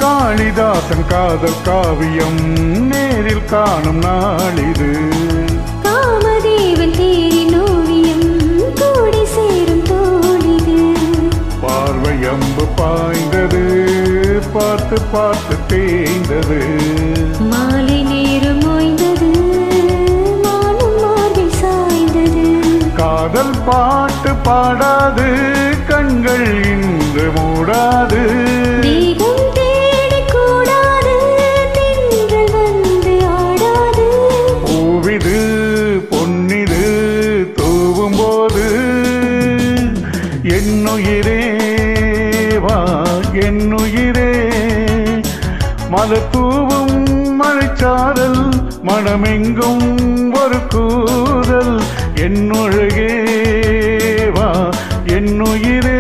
காளிதாசன் காதல் காவியம் நேரில் காணும் நாளிது காமதேவன் தேரின் ஓவியம் கூடி சேரும் தோழிது பார்வை அம்பு பாய்ந்தது பார்த்து பார்த்து தேய்ந்தது மாலை நேரம் ஓய்ந்தது மானும் மார்பில் சாய்ந்தது காதல் பாட்டு பாடாது கண்கள் இன்று மூடாது தேகம் தேடிக் கூடாது தென்றல் வந்து ஆடாது பூவிது பொன்னிது தூவும் போது என்னுயிரே வா என்னுயிரே மலர் தூவும் மழைச்சாரல் மனமெங்கும் ஒரு கூதல் என்னொழுகே வா என்னுயிரே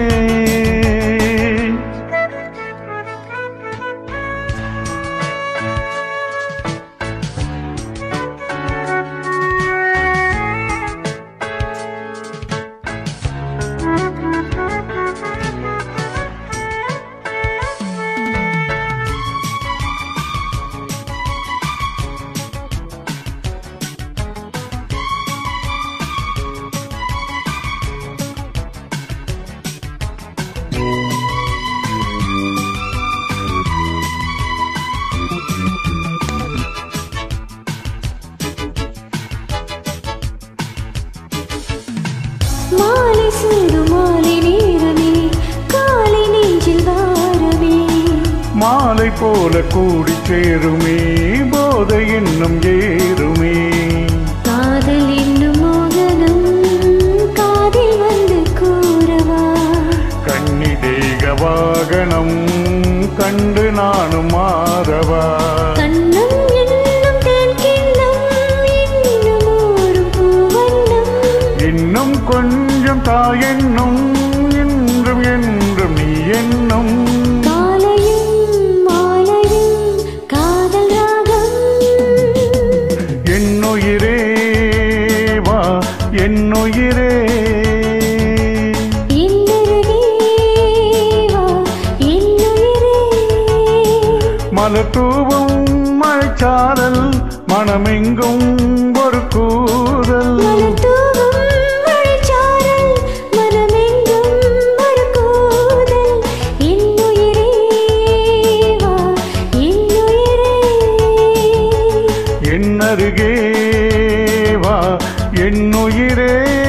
மாலை சூடு மாலை நேரமே காலை நெஞ்சில் வாரமே மாலை போல கூடி சேருமே போதை இன்னும் ஏறுமே காதல் என்னும் மோகனம் காதில் வந்து கூறவா கண்ணி தேக வாகனம் கண்டு நானும் மாறவா கண்ணம் என்னும் தேன் கிண்ணம் இன்னும் ஊறும் பூவண்ணம் இன்னும் கொஞ்சம் தாயென்னும் என்றும் என்றும் நீ என்னும் காலையும் மாலையும் காதல் ராகம் என்னுயிரே வா என்னுயிரே என்னருகே வா என்னுயிரே மலர் தூவும் மழைச்சாரல் மனமெங்கும் ஒரு கூதல் மலர்தூவும் மழைச்சாரல் மனமெங்கும் ஒரு கூதல் என்னுயிரே வா என்னுயிரே என்னருகே வா என்னுயிரே